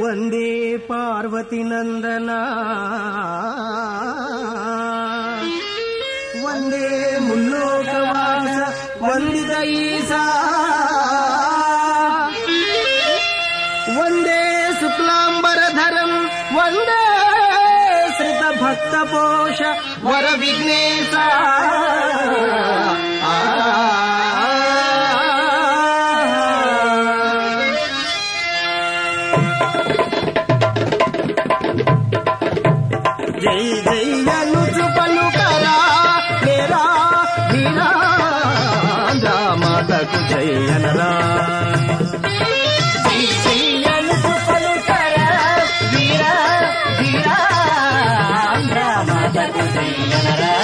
వందే పార్వతి నందన వందే ముల్లోకవాస వందిత ఈసా వందే శుక్లాంబరధరం వందే శ్రిత భక్త పోష వర విఘ్నేశ జై జై అనుచు పలుకరా మేరా ధీరా మాతకు జై అనరా జై జై అనుచు పలుకరా వీరా ధీరా మాతకు జై అనరా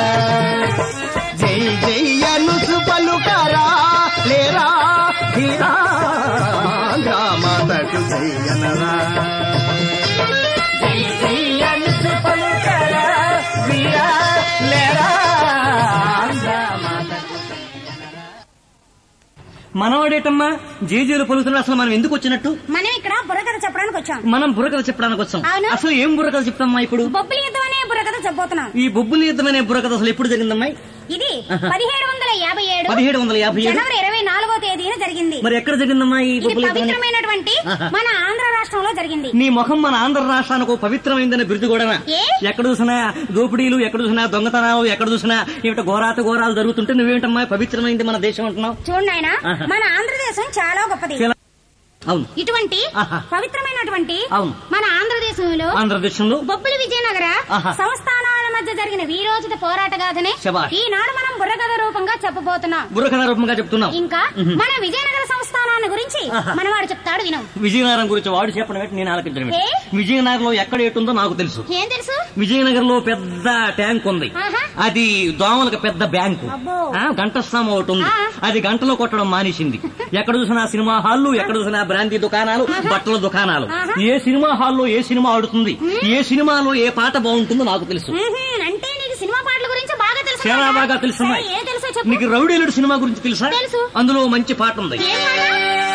జై జై అనుచు పలుకరా లేరా ధీరా మాతకు జై అనరా జై జై అనుచు పలుకరా వీరా లేరా మాతకు మనవాడేటమ్మా జేజేలు పలుకుతున్నా అసలు మనం ఎందుకు వచ్చినట్టు మనం ఇక్కడ బుర్రకథ చెప్పడానికి వచ్చాం మనం బుర్రకథ చెప్పడానికి వచ్చాం అవును. అసలు ఏం బుర్రకథ చెప్తామ్మా ఇప్పుడు బొబ్బిలి యుద్ధం అనే బుర్రకథ చెప్పబోతున్నాం ఈ బొబ్బులి యుద్ధమనే బుర్రకథ అసలు ఎప్పుడు జరిగిందమ్మా ఇది పదిహేడు వందల యాభై ఏడు పదిహేడు వందల యాభై ఏడు జనవరి ఇరవై నాలుగో తేదీన జరిగింది మరి ఎక్కడ జరిగిందమ్మా ఈ ఇది బొబ్బులి యుద్ధం అనే- పవిత్రమైనటువంటి ఆహా. మన ఆంధ్ర రాష్ట్రంలో జరిగింది నీ ముఖం మన ఆంధ్ర రాష్ట్రానికి ఓ పవిత్రమైందని బిరుదు కూడా ఏ? ఎక్కడ చూసినా దోపిడీలు ఎక్కడ చూసినా దొంగతనాలు ఎక్కడ చూసినా ఏమిటో ఘోరాత ఘోరాలు జరుగుతుంటే నువ్వేంటమ్మా పవిత్రమైంది మన దేశం అంటున్నావు చూడండి ఆయన ఆహా. మన ఆంధ్రదేశం చాలా గొప్పది చాలా- అవును ఇటువంటి ఆహా. పవిత్రమైనటువంటి అవును. మన ఆంధ్రదేశంలో ఆంధ్రదేశంలో బొబ్బిలి విజయనగర ఆహా. సంస్థానాల మధ్య జరిగిన వీరోచిత పోరాట గాథనే శభాష్. ఈనాడు మనం బుర్రకథ రూపంగా చెప్పబోతున్నాం బుర్రకథ రూపంగా చెప్తున్నావు ఇంకా మన విజయనగర సంస్థానాన్ని గురించి ఆహా. మనవాడు చెప్తాడు వినం విజయనగరం గురించి వాడు చెప్పడం ఏంటి నేను ఆలకించడం ఏంటి? ఏ? విజయనగరంలో ఎక్కడ ఏటుందో నాకు తెలుసు ఏం తెలుసు విజయనగర్ లో పెద్ద ట్యాంక్ ఉంది ఆహా. అది దోమలకు పెద్ద బ్యాంకు అబ్బో. ఆ, గంటస్వామి ఒకటి ఉంది ఆ. అది గంటలో కొట్టడం మానేసింది ఎక్కడ చూసినా సినిమా హాల్లు ఎక్కడ చూసినా బ్రాంతి దుకాణాలు బట్టల దుకాణాలు ఆహా. ఏ సినిమా హాల్లో ఏ సినిమా ఆడుతుంది ఏ సినిమాలో ఏ పాట బాగుంటుందో నాకు తెలుసు మ్మ్హ్మ్. అంటే నీకు సినిమా పాటల గురించి బాగా తెలుసు చాలా కదా? బాగా తెలుసు సరే, ఏం తెలుసో చెప్పు నీకు రౌడీలుడు సినిమా గురించి తెలుసా తెలుసు. అందులో మంచి పాట ఉంది ఏం పాట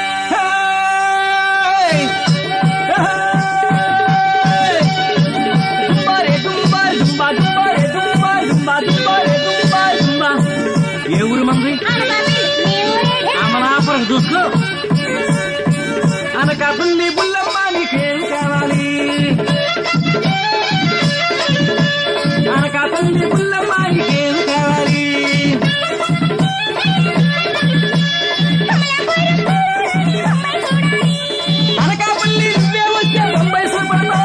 ఏ ఊరు మంది అనకాపల్లి. నీ ఊరేంటి? అమలాపురం చూసుకో అనకాపల్లి బుల్లమ్మ నీకేం కావాలి అనకాపల్లి బుల్లమ్మ నీకేం కావాలి అనకాపల్లి నువ్వే వచ్చే బొంబాయి సూపర్లో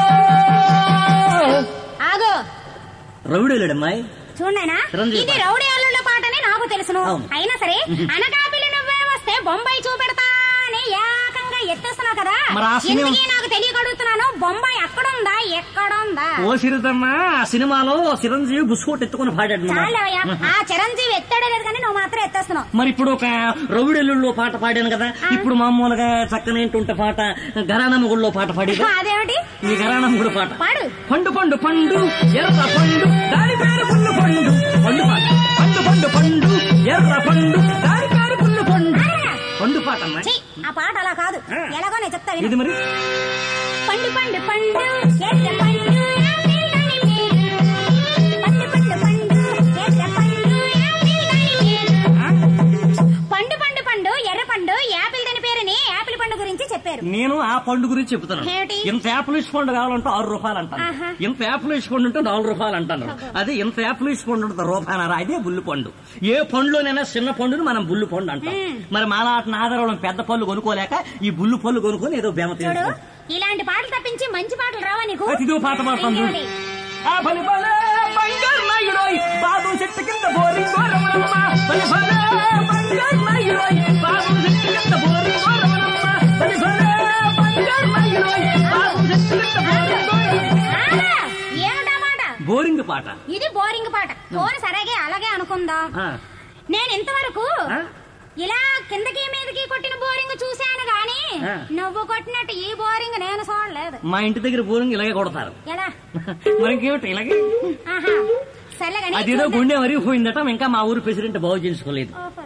ఆగు రౌడీలుడమ్మాయి చూడైనా చిరంజీవి ఇది పాట. రౌడీ అల్లుళ్ళ పాటని నాకు తెలుసును అవును. అయినా సరే అనకాపల్లి నువ్వే వస్తే బొంబాయి చూపెడతా అని ఏకంగా ఎత్తేస్తున్నావు కదా మరి ఆ సినిమా- ఎందుకే నాకు తెలియక అడుగుతున్నాను బొంబాయి ఎక్కడుందా ఎక్కడుందా ఓ సిరితమ్మ ఆ సినిమాలో చిరంజీవి బుస్కోట్ ఎత్తుకుని పాడాడు అన్నమాట. చాలవయ్యా ఆ చిరంజీవి ఎత్తాడే లేదు కానీ నువ్వు మాత్రం ఎత్తేస్తున్నావు మరి ఇప్పుడు ఒక రౌడెల్లుల్లో పాట పాడాను కదా ఇప్పుడు మామూలుగా చక్కనేంటుంటే పాట గరానమ్మ గుడిలో పాట పాడేది అదేమిటి ఈ గరానమ్మ గుడి పాట పాడు పండు పండు పండు ఎర్ర పండు దాని పేరు పుల్లు పండు పండు పాట పండు పండు పండు ఎర్ర పండు దాని పేరు పుల్లు పండు పండు పాట అమ్మా చెయ్యి ఆ పాట అలా కాదు ఆ. ఎలాగో నేను చెప్తా విను. ఇది మరి పండు పండు పండు ఎర్ర పండు రాత్రి దాని పేరు. పండు పండు పండు ఎర్ర పండు రాత్రి దాని పేరు. పండు పండు పండు ఎర్ర పండు యాపిల్ దాని పేరుని యాపిల్ పండు గురించి చెప్పారు నేను ఆ పండు గురించి చెప్తున్నాను ఏమిటి? ఇంత యాపిల్ పండు కావాలంటే ఆరు రూపాయలు అంటాను ఆహా. ఇంత యాపిల్ పండు ఉంటే నాలుగు రూపాయలు అంటాను అదే ఇంత యాపిల్ పండు ఉంటే రూపాయనరా అదే బుల్లి పండు ఏ పండులోనైనా చిన్న పండుని మనం బుల్లి పండు అంటాం మరి మాలాట ఆధారం పెద్ద పళ్ళు కొనుక్కోలేక ఈ బుల్లి పళ్ళు కొనుక్కొని ఏదో బెమ చూడు తింటాం. ఇలాంటి పాటలు తప్పించి మంచి పాటలు రావా నీకు అది ఇదో పాట పాడతాను చూడు. ఇంకేమిటి? ఆ బలి బలే బంగారు నాయుడోయ్, బాబు చెట్టు కింద బోరి గోరవనమ్మ. బలి బలే బంగారు నాయుడోయ్, బాబు చెట్టు కింద బోరి గోరవనమ్మ. బలి బలే బంగారు నాయుడోయ్, బాబు చెట్టు కింద బోరి గోరవనమ్మ. ఆ, ఏమిటా మాట బోరింగ్ పాట ఇది బోరింగ్ పాట పోను సరేగే అలాగే అనుకుందాం ఆ, నేను ఇంతవరకు ఆ? ఇలా కిందకి మీదకి కొట్టిన బోరింగ్ చూశాను గాని ఆ. నువ్వు కొట్టినట్టు ఈ బోరింగ్ నేను చూడలేదు మా ఇంటి దగ్గర బోరింగ్ ఇలాగే కొడతారు ఎలా మరి ఇంకేమిటి ఇలాగే ఆహా సర్లే గాని అదేదో చూద్దాం. గుండె మరిగిపోయిందట ఇంకా మా ఊరు ప్రెసిడెంట్ బాగు చేసుకోలేదు ఓహో.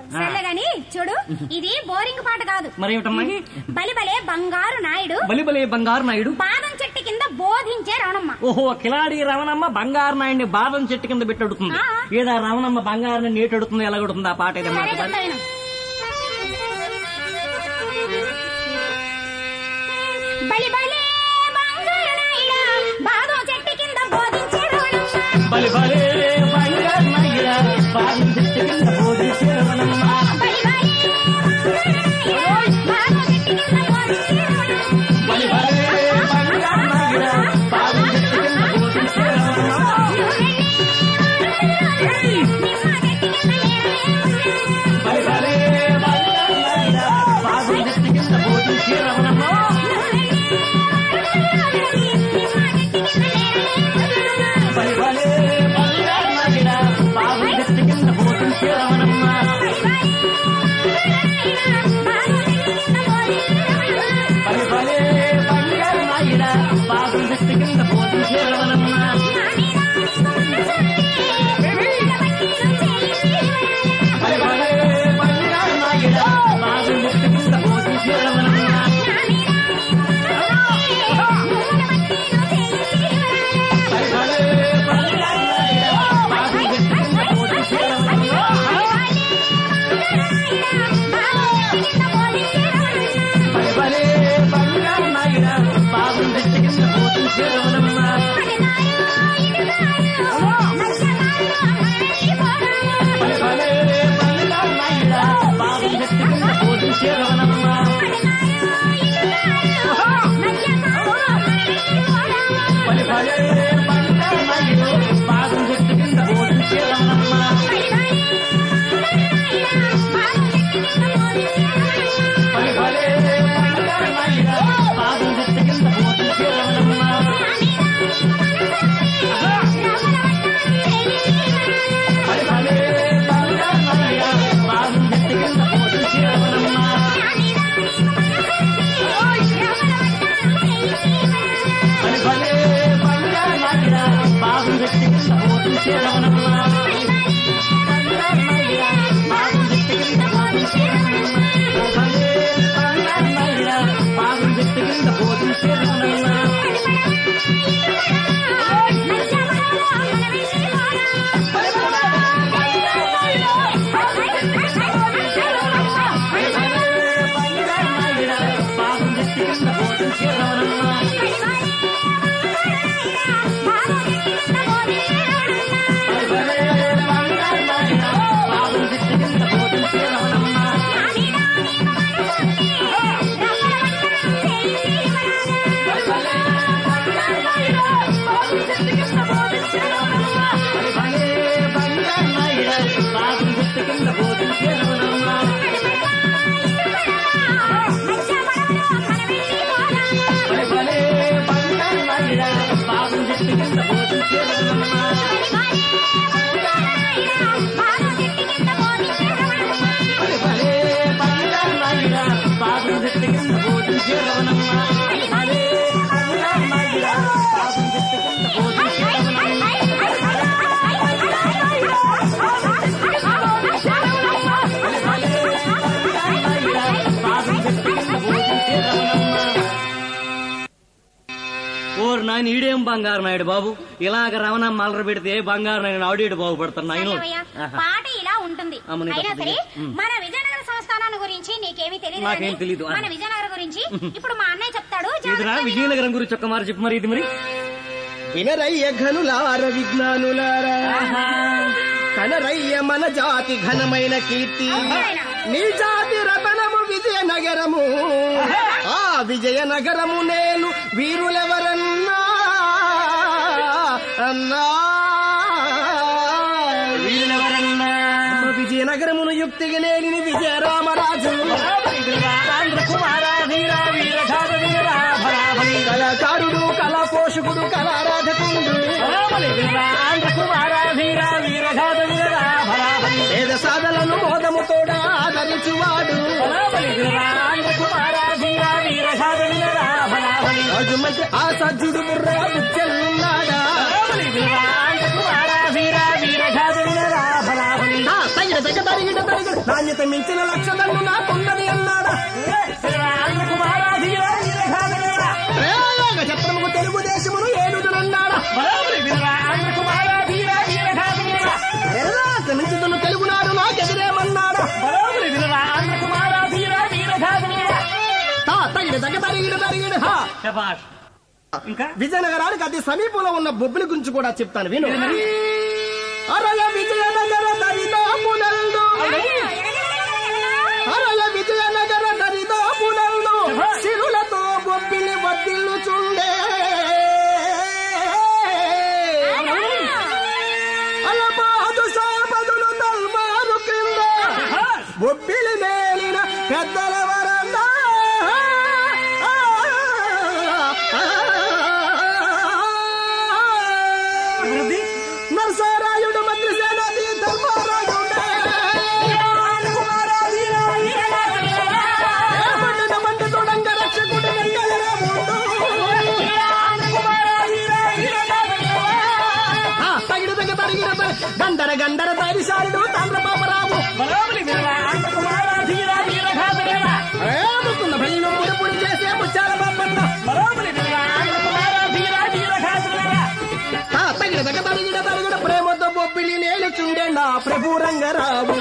సర్లే గాని చూడు ఇది బోరింగ్ పాట కాదు మరేమిటమ్మా బలి బలే బంగారు నాయుడు బలిబలే బంగారు నాయుడు బాదం చెట్టు కింద బోధించే రవణమ్మ ఓహో కిలాడి రవణమ్మ బంగారు నాయుడిని బాదం చెట్టు కింద పెట్టి అడుగుతుంది ఆ. ఏదా రవణమ్మ బంగారుని నీటి అడుగుతుంది ఎలా అడుగుతుంది ఆ పాట ఏదమ్మా సరే చెప్తా విను. బలి బలే బంగారు నాయుడా బాదం చెట్టు కింద బోధించే రవణమ్మ బలి బలే బంగారు నాయుడా బాదం చెట్టు కింద బోధించే రవణమ్మ బలి బలే బాదం చెట్టు కింద బోధించే రవణమ్మ బలి బలే బంగారు నాయుడా బాదం చెట్టు కింద బోధించే రవణమ్మ బలి బలే బంగారు నాయుడా బాదం చెట్టు కింద బోధించే రవణమ్మ బలి బలే బంగారు నాయుడా బాదం చెట్టు కింద బోధించే రవణమ్మ బలి బలే బంగారు నాయుడా బాదం చెట్టు కింద బోధించే రవణమ్మ బలి బలే బంగారు నాయుడా బాదం చెట్టు కింద బోధించే రవణమ్మ బలి బలే బంగారు నాయుడా బాదం చెట్టు కింద బోధించే రవణమ్మ బలి బలే బంగారు నాయుడా బాదం చెట్టు కింద బోధించే రవణమ్మ బలి బలే బంగారు నాయుడా బాదం చెట్టు కింద బోధించే రవణమ్మ బలి బలే బంగారు నాయుడు బాదం చెట్టు కింద బోధించే రవణమ్మ బలి బలే బంగారు నాయుడా బాదం చెట్టు కింద బోధించే రవణమ్మ బలి బలే బంగారు నాయుడా బాదం చెట్టు కింద బోధించే రవణమ్మ బలి బలే బంగారు నాయుడా బాదం చెట్టు కింద బోధించే రవణమ్మ బంగారు నాయుడా బాదం చెట్టు కింద బోధించే రవణమ్మ బలి బలే బంగారు నాయుడా బాదం చెట్టు కింద బోధించే రవణమ్మ బలి బలే బంగారు నాయుడా బాదం చెట్టు కింద బోధించే రవణమ్మ బలి బలే బంగారు నాయుడా బాదం చెట్టు కింద బోధించే రవణమ్మ బలి బలే బంగారు నాయుడా బాదం చెట్టు కింద బోధించే రవణమ్మ బలి బలే బంగారు నాయుడా బాదం చెట్టు కింద బోధించే రవణమ్మ బలి బలే బంగారు నాయుడా బాదం చెట్టు కింద బోధించే రవణమ్మ బలి బలే బంగారు నాయుడా బాదం చెట్టు కింద బోధించే రవణమ్మ బలి బలే బంగారు నాయుడా బాదం చెట్టు కింద బోధించే రవణమ్మ బలి బలే బంగారు నాయుడా బాదం చెట్టు కింద బోధించే రవణమ్మ ఓరు నాయన ఈడేం బంగారు నాయుడు బాబు ఇలాగ రవణమ్మ అలర పెడితే బంగారు నాయుడు ఆడేడు బాగుపడతాను నాయన అయ్యవయ్య, పాట ఇలా ఉంటుంది అమ్మ, నీకు అయినా అసలు సరే ఉమ్. మన విజయనగర సంస్థానాన్ని గురించి నీకేమీ తెలియదు నాకేం కానీ తెలీదు. మన విజయనగరం గురించి ఇప్పుడు మా అన్నయ్య చెప్తాడు ఇదిరా జాగ్రత్తగా విను. విజయనగరం గురించి ఒక్క మారి చెప్పు మరి ఇది మరి వినరయ్య ఘనులార విజ్ఞానులారా కనరయ్య మన జాతి ఘనమైన కీర్తి నీ జాతి రతనము విజయనగరము ఆ విజయనగరము నేను వీరులెవరన్నా అన్నా వీళ్ళెవరన్నా విజయనగరమును యుక్తిగా నేలిని విజయరామరాజు ఆంధ్ర కుమార వీర వీర ఘాత వీర భరాభలి కళాకారుడు కళా పోషకుడు కళారాధకుండు భరాభలి వీర ఆంధ్ర కుమార వీర వీర ఘాత వీర భరాభలి వేద సాధలను మోదముతోడా ఆదరించువాడు భరాభలి వీర ఆంధ్ర కుమార వీర వీర ఘాత వీర భరాభలి రాజు మంచి ఆ సజ్జుడు బుర్రా బుచ్చెల్లున్నాడా భరాభలి వీర ఆంధ్ర కుమార వీర వీర ఘాత వీర భరాభలి ఆ సైర తగ్గ తరిగిడ తరిగిడ నాణ్యత మించిన లక్ష దండు నాకున్నది అన్నాడా రేయోగ చత్రముకు తెలుగుదేశమును ఏడుదునన్నాడా ఎర్రాక మించుతున్న తెలుగునాడు నాకెదిరేమన్నాడా తా తగిడ తగ్గ తరిగిడ తరిగిడ హా శభాష్ ఇంకా విజయనగరానికి అతి సమీపంలో ఉన్న బొబ్బిలి గురించి కూడా చెప్తాను విను అరయ విజయనగర దరిదాపునందు అరయ విజయనగర దరిదాపునందు సిరులతో బొబ్బిలి వద్దిల్లుచుండే అలపాదు సాపదులు తల్మారు క్రింద బొబ్బిలి మేలిన పెద్దల వరన్నా అభివృద్ధి నరసరాయుడు మంత్రి సేనాది ధర్మరాయుడే ఏమండిన మండి తొడంగ రక్షకుడు వెంకయ్యరాముడు. ఆ, తగిన తగ తరిగిన త- గండర గండర ధైర్యశాలుడు తామ్రపాపరావు ఏముకున్న భయను పొడి పొడి చేసే ముచ్చాల బాపన్న ఆ, తగిన తగ తరిగిన తరిగిన ప్రేమతో బొబ్బిలి నేలుచుండే నా ప్రభు రంగరావు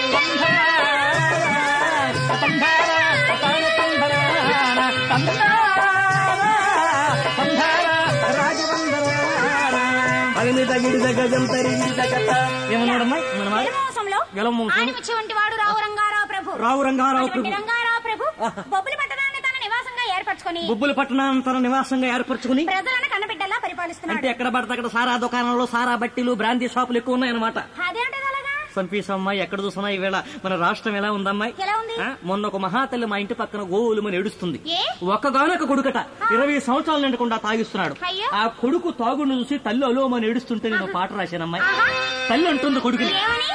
అగ్ని తగిడి గజం తరిగి తగత ఏమన్నాడమ్మా మన మాట? గెలమోసంలో గెలమోసం. ఆనిమిచ్చి వంటి వాడు రావు రంగారావు ప్రభు రావు రంగారావు అటువంటి ప్రభు. రంగారావు ప్రభు బొబ్బులి పట్టణాన్ని తన నివాసంగా ఏర్పరచుకొని బొబ్బుల పట్టణాన్ని తన నివాసంగా ఏర్పరచుకుని ప్రజలను కన్నబిడ్డలా అంటే పరిపాలిస్తున్నాడు ఎక్కడ పడితే అక్కడ సారా దుకాణంలో సారా బట్టీలు బ్రాంతి షాపులు ఎక్కువ ఉన్నాయన్నమాట అదేంటది అలాగా సంపీసమ్మాయి ఎక్కడ చూసినా ఈవేళ మన రాష్ట్రం ఎలా ఉందమ్మాయి ఎలా ఉంది? ఆ, మొన్న ఒక మహాతల్లి మా ఇంటి పక్కన గోవులమని ఏడుస్తుంది ఏ? ఒక్కగానొక కొడుకట ఇరవై సంవత్సరాలు నిండకుండా తాగిస్తున్నాడు అయ్యో. ఆ కొడుకు తాగును చూసి తల్లి అలోమని ఏడుస్తుంటే నేను పాట రాశానమ్మాయి ఆహా. తల్లి అంటుంది కొడుకుని ఏమని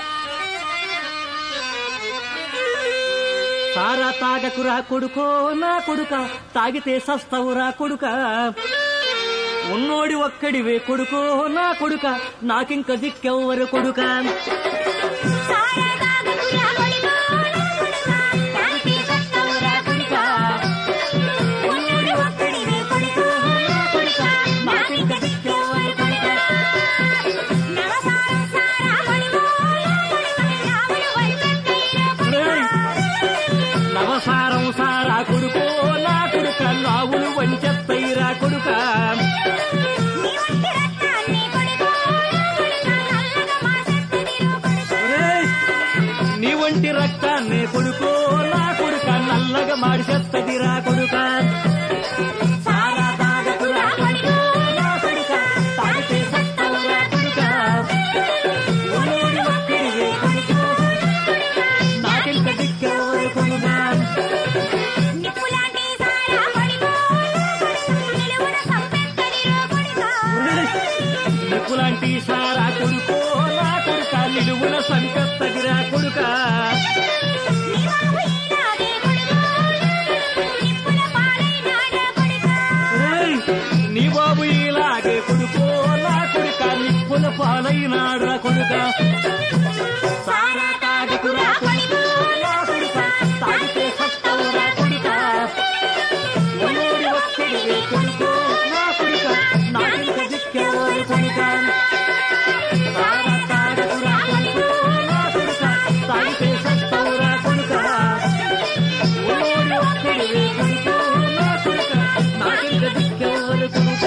సారా తాగకురా కొడుకో నా కొడుక తాగితే సస్తవురా కొడుక ఉన్నోడి ఒక్కడివే కొడుకో నా కొడుక నాకింక దిక్కెవ్వరు కొడుక సారా తాగుకురా కొడుకా, నా కొడుకా, తాగితే సత్తవురా కొడుకా. ఉన్నోడు ఒక్కడివే కొడుకా, నా కొడుకా, నాకింక దిక్కెవ్వరు కొడుకా. నవసారం సారా కొడుకో, నా కొడుకా, నావలు వంచెత్తైన కొడుకా. నవసారం సారా కొడుకో నా కొడుక నావులు వంచెత్తైరా కొడుక నీ వంటి రత్నాన్ని కొడుకో, నా కొడుకా, నల్లగా మాసెత్తదిరో కొడుకా. ఒరేయ్, నీ వంటి రక్తాన్ని కొడుకో నా కొడుక నల్లగా మాడిసెత్తదిరా కొడుక సారా తాగకురా కొడుకో నా కొడుక తాగితే సత్తవురా కొడుక ఉన్నోడి ఒక్కడివే కొడుకో నాకింక దిక్కెవరు కొడుక నిప్పులాంటి సారా కొడుకో, నా కొడుకా, నిలువున సంపెత్తదిరో కొడుకా. నిప్పులాంటి సారా కొడుకో నా కొడుక నిలువున సంకత్తదిరా కొడుక నీవావు ఈనాడే కొడుకో, నిప్పుల పాలైనాడే కొడుకా. ఏయ్, నీ బాబు ఇలాగే కొడుకో నా కొడుక నిప్పుల పాలైనాడురా కొడుక సారా తాగకురా కొడుకో నా కొడుక తాగితే సత్తవురా కొడుక ఉన్నోడి ఒక్కడివే కొడుకో నా కొడుక నాకింక దిక్కెవరు కొడుక సారా తాగకురా కొడుకో నా కొడుక తాగితే సత్తవురా కొడుక ఉన్నోడి ఒక్కడివే కొడుకో నా కొడుక నాకింక దిక్కెవరు కొడుక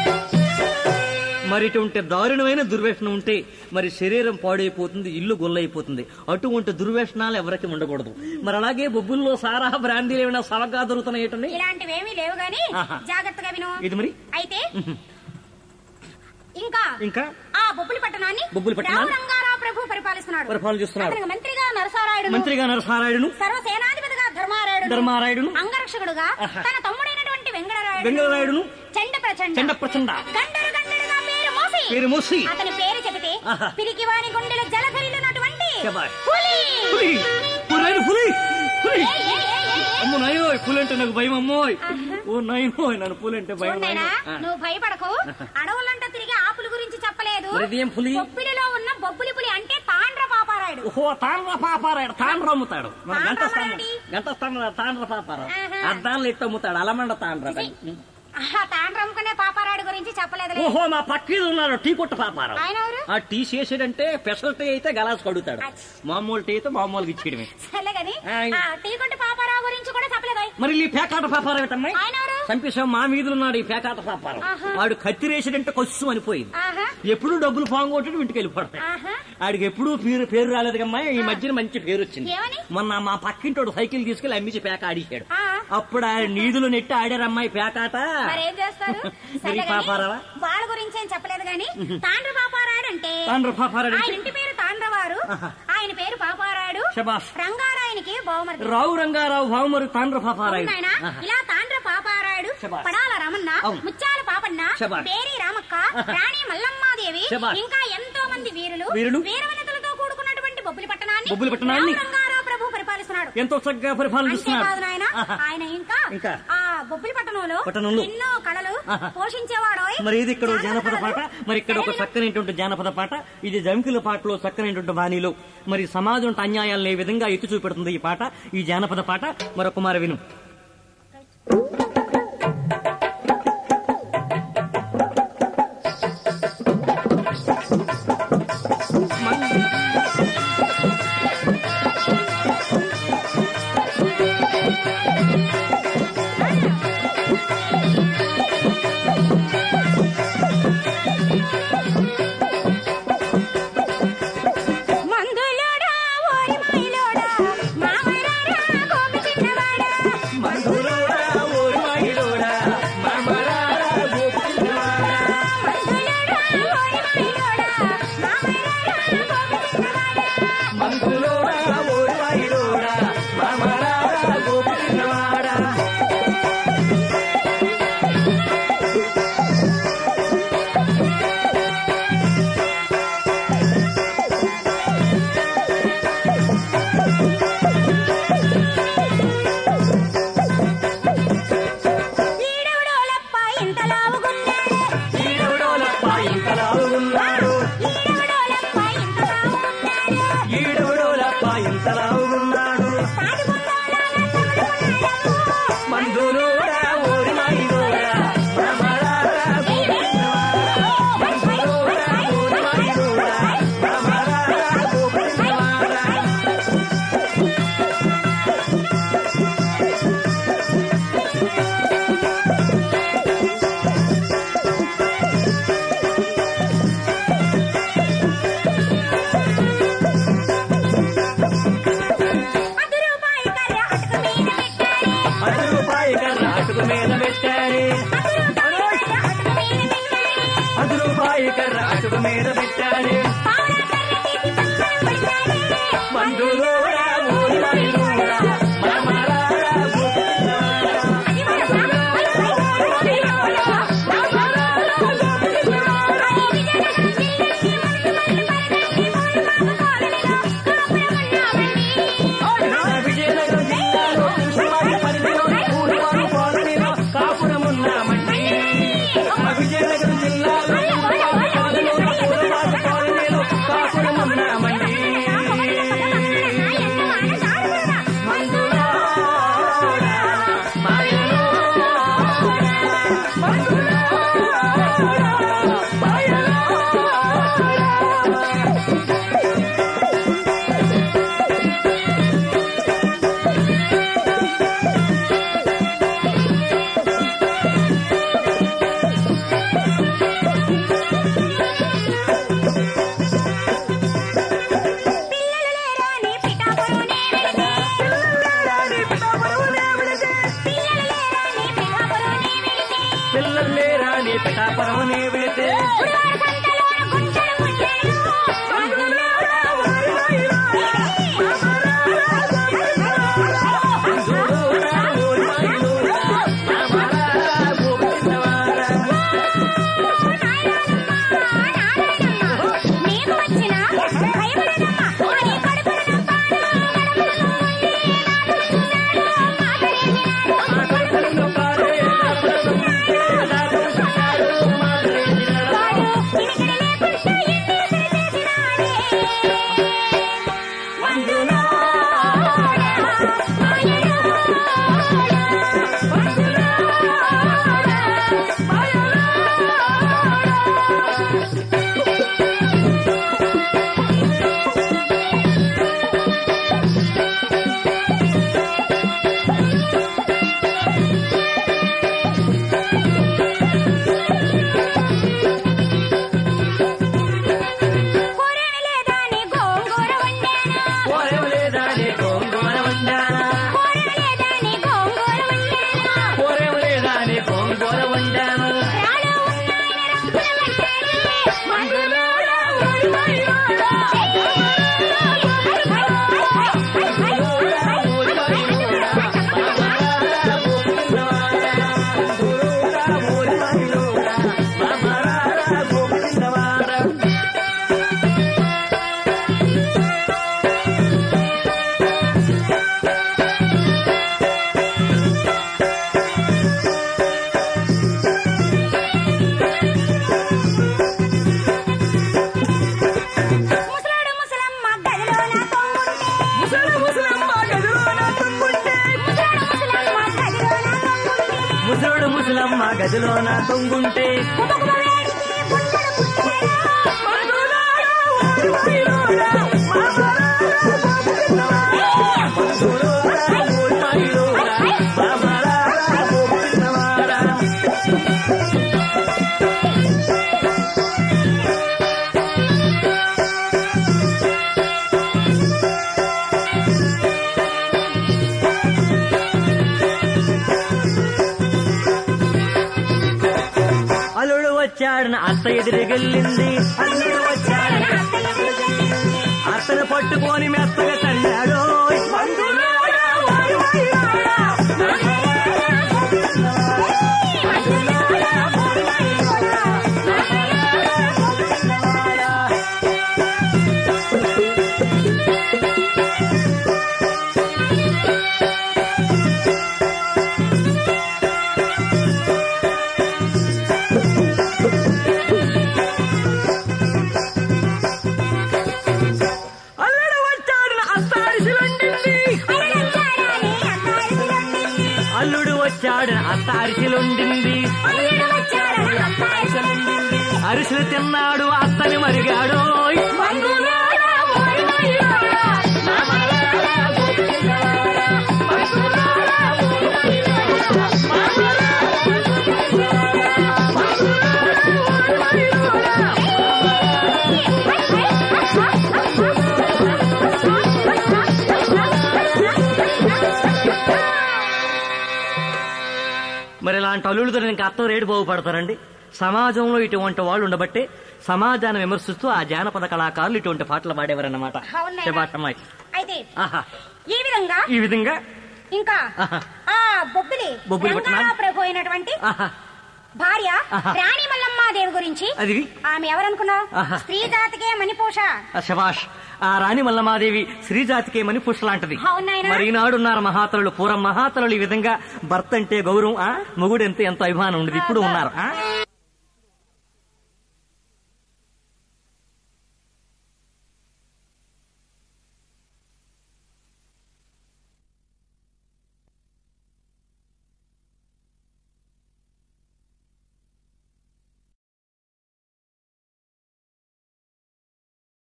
మరి ఇటువంటి దారుణమైన దుర్వ్యసనం ఉంటే మరి శరీరం పాడైపోతుంది ఇల్లు గొల్లైపోతుంది అటువంటి దుర్వ్యసనాలు ఎవరికి ఉండకూడదు మరి అలాగే బొబ్బుల్లో సారా బ్రాందీలు ఏమైనా సవగా దొరుకుతున్నాయి ఏంటండి ఇలాంటివేమీ లేవు గాని ఆహా. జాగ్రత్తగా విను ఇది మరి అయితే ఇంకా ఇంకా ఆ బొబ్బులి పట్టణాన్ని బొబ్బిలి పట్టణాన్ని? రావు రంగారావు ప్రభు పరిపాలిస్తున్నాడు పరిపాలన చేస్తున్నాడు. అతనికి మంత్రిగా నరసారాయుడు మంత్రిగా నరసారాయుడును సర్వసేనాధిపతిగా ధర్మారాయుడు ధర్మారాయుడును అంగరక్షకుడుగా ఆహా. తన తమ్ముడైనటువంటి వెంగళరాయుడు వెంగళరాయుడును చండ ప్రచండ చండ ప్రచండ గండరు గండరుగా పేరు మోసి పేరు మూసి అతని పేరు చెబితే ఆహా. పిరికివాని గుండెలు జలధరిల్లినటువంటి శభాష్. పులి పులి పులి పులి పులి ఏయ్, ఏయ్, ఏయ్, ఏయ్, ఏయ్. అమ్మో నాయనోయ్ పులి అంటే నాకు భయం అమ్మోయ్ ఓ నాయనోయ్ నన్ను పులి అంటే భయం చూడైనా నాయనోయ్. ఆ. నువ్వు భయపడకు అడవులంట తిరిగి ఆపుల గురించి చెప్పలేదు మరి ఇదేం పులి? బొబ్బిలిలో ఉన్న బొబ్బులి పులి అంటే తాండ్ర పాపారాయుడు ఓహో తాండ్ర పాపారాడు తాండ్ర అమ్ముతాడు మన గంట తాండ్ర స్థానం అమ్మాడి? గంట స్థానం తాండ్ర పాపారావు ఆహా. అద్దాలు ఎట్టు అమ్ముతాడు అలమండ తాండ్ర ఆహా, తాండ్ర అమ్ముకునే పాపారాడు గురించి చెప్పలేదులే ఓహో మా పక్కీదు ఉన్నాడు టీ కొట్టు పాపారావు ఆయన ఎవరు ఆ టీ చేసాడంటే స్పెషల్ టీ అయితే గలాస్ కడుగుతాడు అచ్చ. మామూలు టీ అయితే మామూలుగా ఇచ్చేయడమే సర్లే గాని ఆయన- ఆ, టీ కొట్టు పాపారావు గురించి కూడా చెప్పలేదు మరి ఈ పేకాట పాపారావు ఏంటమ్మాయి ఆయన ఎవరు చంపేశాం మా మీద ఉన్నాడు ఈ పేకాట పాపారావు ఆహా. వాడు కత్తిరేసాడంటే కొస్సు అనిపోయింది ఆహా ఎప్పుడు డబ్బులు పాంగొట్టి ఇంటికి వెళ్ళిపోతాయి ఆహా ఆడికి ఎప్పుడు పేరు పేరు రాలేదు కమ్మా ఈ మధ్యన మంచి పేరు వచ్చింది ఏమని? మొన్న మా పక్కింటోడు సైకిల్ తీసుకెళ్లి అమ్మించి పేక ఆడిశాడు ఆ. అప్పుడు ఆ నీధులు నెట్టి ఆడారమ్మాయి పేకాట మరేం చేస్తారు మరి సర్లే గాని, పాపారావా? వాళ్ళ గురించి ఏం చెప్పలేదు గాని తాండ్ర పాపారాడు అంటే తాండ్ర పాపారాడు అంటే? ఆయన ఇంటి పేరు తాండ్రవారు ఆహా. ఆయన పేరు పాపారాడు శబాష్ రంగారాయనికి బహుమతి రావు రంగారావు భావమరు తాండ్ర పాపారాయుడు అవునాయనా? ఆహా. ఇలా తాండ్ర పాపారాడు శబాష్. పడాల రామన్న అవును. ముత్యాల పాపన్న శబాష్. బేరి రామక్క రాణి మల్లమ్మాదేవి శబాష్. ఇంకా ఎంతో మంది వీరులు వీరులు. వీరవనితలతో కూడుకున్నటువంటి బొబ్బిలి పట్టణాన్ని బొబ్బిలి పట్టణాన్ని? రావు రంగారావు ప్రభు పరిపాలిస్తున్నాడు ఎంతో చక్కగా పరిపాలనిస్తున్నాడు అంతేకాదు నాయన ఆహా. ఆయన ఇంకా ఇంకా? ఆ బొబ్బిలి పట్టణంలో పట్టణంలో? ఎన్నో కళలు ఆహా. పోషించేవాడు మరి ఇది ఇక్కడ ఒక జానపద పాట మరి ఇక్కడ ఒక సరేనా? చక్కనైనటువంటి జానపద పాట ఇది జంకుల పాటలో చక్కనైనటువంటి బాణీలో మరి సమాజం అన్యాయాలను ఏ విధంగా ఎత్తి చూపెడుతుంది ఈ పాట ఈ జానపద పాట మరొక మార విను మందులోడా ఓరి మాయలోడా మామరారా గోపి చిన్నవాడా మందులోడా ఓరి మాయలోడా మామరారా గోపి చిన్నవాడా ఈడెవడోలప్ప ఇంత లావుగున్నాడు ఈడెవడోలప్ప ఇంత లావుగున్నాడు తాడిగుండాలాల తగులుకున్నాడమ్మో. ముసలాడు ముసలమ్మ గదిలోన తొంగుంటే ముసలి ముసలమ్మ గదిలోన తొంగుంటే ముసలాడు ముసలమ్మ గదిలోన తొంగుంటే ముసలుడు ముసలమ్మ గదిలోన తొంగుంటే కుబకుబ వేడికి పుట్టడు పుట్టేరా మందులారా ఓడి మైలోరా, మామలారా గోపిన్నవారా. మందులారా ఓడి మైలోరా, మామలారా గోపిన్నవారా. అల్లుడు వచ్చాడన అత్త ఎదురుగెళ్ళింది అల్లుడు వచ్చాడన అత్తను పట్టుకొని మెత్తగా తన్నాడు మందులారా ఓడి మైలోరా, అల్లుడు వచ్చాడన అత్త అరిసిలుండింది అరగంటాడాలి అత్తారిసిలుండింది అల్లుడు వచ్చాడన అత్త అరిసిలుండింది అల్లుడు వచ్చాడని అత్తారిసిలుండింది అరిసెలు తిన్నాడు అత్తని మరిగాడు మందులారా ఓడి మైలోరా, మామలారా గోపిన్నవారా. మందులారా ఓడి మైలోరా, మామలారా గోపిన్నవారా. మందులారా ఓడి మైలోరా. మరి ఇలాంటి అల్లుడితో ఇంకా అత్తం రేటు బాగుపడతారండి సమాజంలో ఇటువంటి వాళ్ళు ఉండబట్టే సమాజాన్ని విమర్శిస్తూ ఆ జానపద కళాకారులు ఇటువంటి పాటలు పాడేవారన్నమాట అవునాయనా? శబాటమ్మాయి అయితే ఆహా ఈ విధంగా ఈ విధంగా ఇంకా ఆహా. ఆ బొబ్బిలి బొబ్బిలి రంగారావు పట్టణాన్ని- ప్రభు అయినటువంటి ఆహా భార్య ఆహా. రాణి మల్లమ్మాదేవి గురించి అది ఆమె ఎవరనుకున్నావు ఆహా. స్త్రీ జాతికే మణిపూష ఆ శబాష్ ఆ రాణి మల్లమాదేవి శ్రీజాతికే మని పుష్లాంటిది అవును నాయనా. మరి ఈనాడు ఉన్నారు మహాతరులు పూర్వం మహాతరులు ఈ విధంగా భర్త అంటే గౌరవం ఆ మొగుడు ఎంత ఎంతో అభిమానం ఉండేది ఇప్పుడు ఉన్నారు ఆ